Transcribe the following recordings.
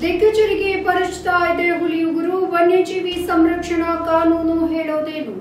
ದಿಗ್ಗಜರಿಗೆ ಪರಿಚಿತ ಇದೆ ಹುಲಿಯುಗುರು ವನ್ಯಜೀವಿ ಸಂರಕ್ಷಣಾ ಕಾನೂನು ಹೇಳೋದೇನು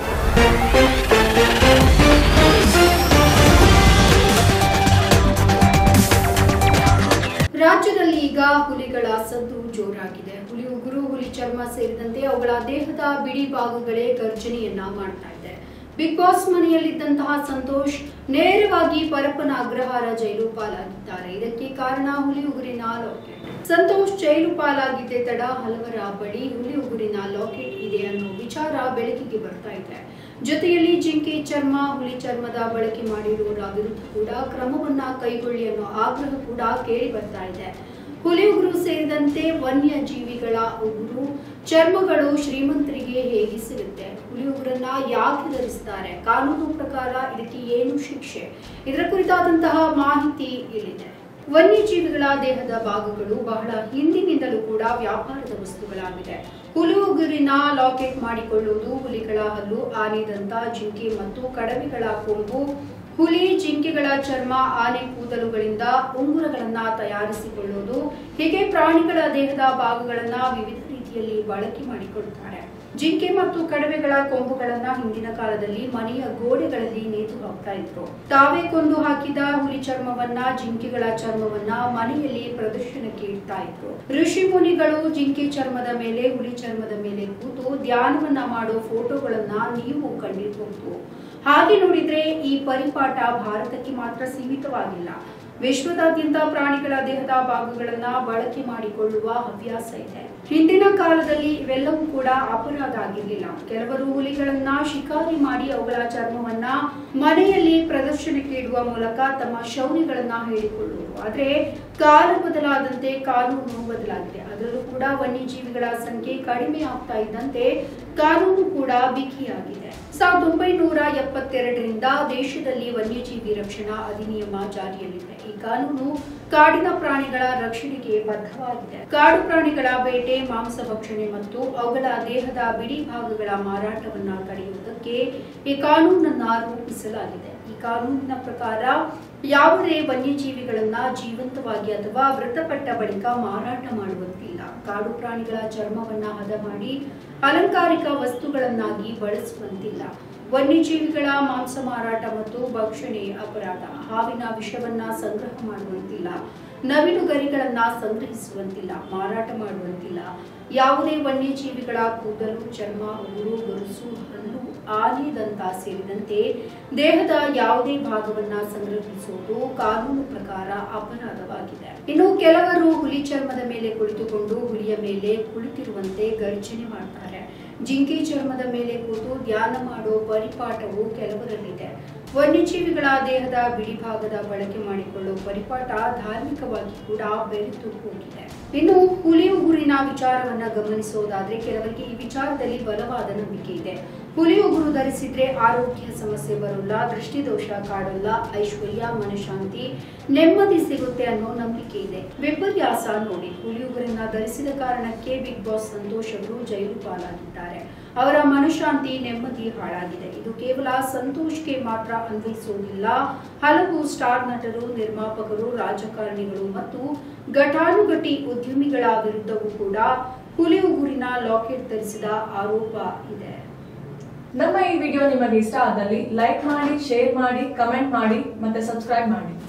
ರಾಜ್ಯದಲ್ಲಿ ಈಗ ಹುಲಿಗಳ ಸದ್ದು ಜೋರಾಗಿದೆ ಹುಲಿ ಉಗುರು ಹುಲಿ ಚರ್ಮ ಸೇರಿದಂತೆ ಅವುಗಳ ದೇಹದ ಬಿಡಿ ಭಾಗಗಳೇ ಗರ್ಜನೆಯನ್ನ ಮಾಡ್ತಾ ಇದೆ ಬಿಗ್ ಬಾಸ್ ಮನೆಯಲ್ಲಿದ್ದಂತಹ ಸಂತೋಷ್ ನೇರವಾಗಿ ಪರಪ್ಪನ ಅಗ್ರಹಾರ ಜೈಲು ಪಾಲಾಗಿದ್ದಾರೆ ಇದಕ್ಕೆ ಕಾರಣ ಹುಲಿ ಉಗುರಿನ ಲಾಕೆಟ್ ಸಂತೋಷ್ ಜೈಲು ಪಾಲಾಗಿದ್ದೇ ತಡ ಹಲವರ ಬಳಿ ಹುಲಿ ಉಗುರಿನ ಲಾಕೆಟ್ ಇದೆ ಅನ್ನೋ ವಿಚಾರ ಬೆಳಕಿಗೆ ಬರ್ತಾ ಇದೆ ಜೊತೆಯಲ್ಲಿ ಜಿಂಕೆ ಚರ್ಮ ಹುಲಿ ಚರ್ಮದ ಬಳಕೆ ಮಾಡಿರುವವರ ವಿರುದ್ಧ ಕೂಡ ಕ್ರಮವನ್ನ ಕೈಗೊಳ್ಳಿ ಅನ್ನೋ ಆಗ್ರಹ ಕೂಡ ಕೇಳಿ ಬರ್ತಾ ಇದೆ ಹುಲಿ ಉಗುರು ಸೇರಿದಂತೆ ವನ್ಯ ಜೀವಿಗಳ ಉಗುರು ಚರ್ಮಗಳು ಶ್ರೀಮಂತರಿಗೆ ಹೇಗೆ ಸಿಗುತ್ತೆ ಹುಲಿ ಉಗುರನ್ನ ಯಾಕೆ ಧರಿಸ್ತಾರೆ ಕಾನೂನು ಪ್ರಕಾರ ಇದಕ್ಕೆ ಏನು ಶಿಕ್ಷೆ ಇದರ ಕುರಿತಾದಂತಹ ಮಾಹಿತಿ ಇಲ್ಲಿದೆ ವನ್ಯಜೀವಿಗಳ ದೇಹದ ಭಾಗಗಳು ಬಹಳ ಹಿಂದಿನಿಂದಲೂ ಕೂಡ ವ್ಯಾಪಾರದ ವಸ್ತುಗಳಾಗಿದೆ ಹುಲಿ ಉಗುರಿನ ಲಾಕೆಟ್ ಮಾಡಿಕೊಳ್ಳುವುದು ಹುಲಿಗಳ ಹಲ್ಲು ಆನೆ ದಂತ ಜಿಂಕೆ ಮತ್ತು ಕಡವೆಗಳ ಕೊಂಬು ಹುಲಿ ಜಿಂಕೆಗಳ ಚರ್ಮ ಆನೆ ಕೂದಲುಗಳಿಂದ ಉಂಗುರಗಳನ್ನ ತಯಾರಿಸಿಕೊಳ್ಳುವುದು ಹೀಗೆ ಪ್ರಾಣಿಗಳ ದೇಹದ ಭಾಗಗಳನ್ನ ವಿವಿಧ ರೀತಿಯಲ್ಲಿ ಬಳಕೆ ಮಾಡಿಕೊಳ್ಳುತ್ತಾರೆ ಜಿಂಕೆ ಮತ್ತು ಕಡವೆಗಳ ಕೊಂಬುಗಳನ್ನ ಹಿಂದಿನ ಕಾಲದಲ್ಲಿ ಮನೆಯ ಗೋಡೆಗಳಲ್ಲಿ ನೇತು ಹಾಕ್ತಾ ಇದ್ರು ತಾವೇ ಕೊಂದು ಹಾಕಿದ ಹುಲಿ ಚರ್ಮವನ್ನ ಜಿಂಕೆಗಳ ಚರ್ಮವನ್ನ ಮನೆಯಲ್ಲಿ ಪ್ರದರ್ಶನಕ್ಕೆ ಇಡ್ತಾ ಇದ್ರು ಋಷಿ ಮುನಿಗಳು ಜಿಂಕೆ ಚರ್ಮದ ಮೇಲೆ ಹುಲಿ ಚರ್ಮದ ಮೇಲೆ ಕೂತು ಧ್ಯಾನವನ್ನ ಮಾಡೋ ಫೋಟೋಗಳನ್ನ ನೀವು ಕಂಡಿರಬಹುದು ಹಾಗೆ ನೋಡಿದ್ರೆ ಈ ಪರಿಪಾಠ ಭಾರತಕ್ಕೆ ಮಾತ್ರ ಸೀಮಿತವಾಗಿಲ್ಲ ವಿಶ್ವದಾದ್ಯಂತ ಪ್ರಾಣಿಗಳ ದೇಹದ ಭಾಗಗಳನ್ನ ಬಳಕೆ ಮಾಡಿಕೊಳ್ಳುವ ಹವ್ಯಾಸ ಇದೆ ಹಿಂದಿನ ಕಾಲದಲ್ಲಿ ಇವೆಲ್ಲವೂ ಕೂಡ ಅಪರಾಧ ಆಗಿರಲಿಲ್ಲ ಕೆಲವರು ಹುಲಿಗಳನ್ನ ಶಿಕಾರಿ ಮಾಡಿ ಅವುಗಳ ಚರ್ಮವನ್ನ ಮನೆಯಲ್ಲಿ ಪ್ರದರ್ಶನಕ್ಕೆ ಇಡುವ ಮೂಲಕ ತಮ್ಮ ಶೌರ್ಯಗಳನ್ನ ಹೇಳಿಕೊಳ್ಳುವರು ಆದ್ರೆ ಕಾಲ ಬದಲಾದಂತೆ ಕಾನೂನು ಬದಲಾಗಿದೆ ಅದರಲ್ಲೂ ಕೂಡ ವನ್ಯಜೀವಿಗಳ ಸಂಖ್ಯೆ ಕಡಿಮೆ ಆಗ್ತಾ ಇದ್ದಂತೆ ಕಾನೂನು ಕೂಡ ಬಿಗಿಯಾಗಿದೆ ಸಾವಿರದ ಒಂಬೈನೂರ ಎಪ್ಪತ್ತೆರಡರಿಂದ ದೇಶದಲ್ಲಿ ವನ್ಯಜೀವಿ ರಕ್ಷಣಾ ಅಧಿನಿಯಮ ಜಾರಿಯಲ್ಲಿದೆ ಈ ಕಾನೂನು ಕಾಡಿನ ಪ್ರಾಣಿಗಳ ರಕ್ಷಣೆಗೆ ಬದ್ಧವಾಗಿದೆ ಕಾಡು ಪ್ರಾಣಿಗಳ ಬೇಟೆ ಮಾಂಸ ಭಕ್ಷಣೆ ಮತ್ತು ಅವುಗಳ ದೇಹದ ಬಿಡಿ ಭಾಗಗಳ ಮಾರಾಟವನ್ನ ತಡೆಯುವುದಕ್ಕೆ ಈ ಕಾನೂನನ್ನ ರೂಪಿಸಲಾಗಿದೆ ಈ ಕಾನೂನಿನ ಪ್ರಕಾರ ಯಾವುದೇ ವನ್ಯಜೀವಿಗಳನ್ನ ಜೀವಂತವಾಗಿ ಅಥವಾ ಮೃತಪಟ್ಟ ಬಳಿಕ ಮಾರಾಟ ಮಾಡುವಂತಿಲ್ಲ ಕಾಡು ಪ್ರಾಣಿಗಳ ಚರ್ಮವನ್ನ ಹದ ಮಾಡಿ ಅಲಂಕಾರಿಕ ವಸ್ತುಗಳನ್ನಾಗಿ ಬಳಸುವಂತಿಲ್ಲ ವನ್ಯಜೀವಿಗಳ ಮಾಂಸ ಮಾರಾಟ ಮತ್ತು ಭಕ್ಷಣೆ ಅಪರಾಧ ಹಾವಿನ ವಿಷವನ್ನ ಸಂಗ್ರಹ ಮಾಡುವಂತಿಲ್ಲ ನವಿಲು ಗರಿಗಳನ್ನ ಸಂಗ್ರಹಿಸುವಂತಿಲ್ಲ ಮಾರಾಟ ಮಾಡುವಂತಿಲ್ಲ ಯಾವುದೇ ವನ್ಯಜೀವಿಗಳ ಕೂದಲು ಚರ್ಮ ಉಗುರು ಗೊರುಸು ಹಲ್ಲು ಆನೆ ದಂತ ಸೇರಿದಂತೆ ದೇಹದ ಯಾವುದೇ ಭಾಗವನ್ನ ಸಂಗ್ರಹಿಸುವುದು ಕಾನೂನು ಪ್ರಕಾರ ಅಪರಾಧವಾಗಿದೆ ಇನ್ನು ಕೆಲವರು ಹುಲಿ ಚರ್ಮದ ಮೇಲೆ ಕುಳಿತುಕೊಂಡು ಹುಲಿಯ ಮೇಲೆ ಕುಳಿತಿರುವಂತೆ ಗರ್ಜನೆ ಮಾಡ್ತಾರೆ ಜಿಂಕೆ ಚರ್ಮದ ಮೇಲೆ ಕೂತು ಧ್ಯಾನ ಮಾಡೋ ಪರಿಪಾಠವು ಕೆಲವರಲ್ಲಿದೆ ವನ್ಯಜೀವಿಗಳ ದೇಹದ ಬಿಡಿ ಭಾಗದ ಬಳಕೆ ಮಾಡಿಕೊಳ್ಳುವ ಪರಿಪಾಠ ಧಾರ್ಮಿಕವಾಗಿ ಕೂಡ ಬೆರೆತು ಹೋಗಿದೆ ಇನ್ನು ಹುಲಿ ಉಗುರಿನ ವಿಚಾರವನ್ನ ಗಮನಿಸೋದಾದ್ರೆ ಕೆಲವರಿಗೆ ಈ ವಿಚಾರದಲ್ಲಿ ಬಲವಾದ ನಂಬಿಕೆ ಇದೆ ಹುಲಿ ಉಗುರು ಧರಿಸಿದ್ರೆ ಆರೋಗ್ಯ ಸಮಸ್ಯೆ ಬರೋಲ್ಲ ದೃಷ್ಟಿದೋಷ ಕಾಡಲ್ಲ ಐಶ್ವರ್ಯ ಮನಶಾಂತಿ ನೆಮ್ಮದಿ ಸಿಗುತ್ತೆ ಅನ್ನೋ ನಂಬಿಕೆ ಇದೆ ವಿಪರ್ಯಾಸ ನೋಡಿ ಹುಲಿ ಉಗುರನ್ನ ಧರಿಸಿದ ಕಾರಣಕ್ಕೆ ಬಿಗ್ ಬಾಸ್ ಸಂತೋಷ್ ಅವರು ಜೈಲು ಪಾಲಾಗಿದ್ದಾರೆ ಅವರ ಮನಶಾಂತಿ ನೆಮ್ಮದಿ ಹಾಳಾಗಿದೆ ಇದು ಕೇವಲ ಸಂತೋಷ್ಗೆ ಮಾತ್ರ ಅನ್ವಯಿಸುವುದಿಲ್ಲ ಹಲವು ಸ್ಟಾರ್ ನಟರು ನಿರ್ಮಾಪಕರು ರಾಜಕಾರಣಿಗಳು ಮತ್ತು ಘಟಾನುಘಟಿ ಉದ್ಯಮಿಗಳ ವಿರುದ್ಧವೂ ಕೂಡ ಹುಲಿ ಉಗುರಿನ ಲಾಕೆಟ್ ಧರಿಸಿದ ಆರೋಪ ಇದೆ ನಮ್ಮ ಈ ವಿಡಿಯೋ ನಿಮಗೆ ಇಷ್ಟ ಆದಲ್ಲಿ ಲೈಕ್ ಮಾಡಿ ಶೇರ್ ಮಾಡಿ ಕಮೆಂಟ್ ಮಾಡಿ ಮತ್ತೆ ಸಬ್ಸ್ಕ್ರೈಬ್ ಮಾಡಿ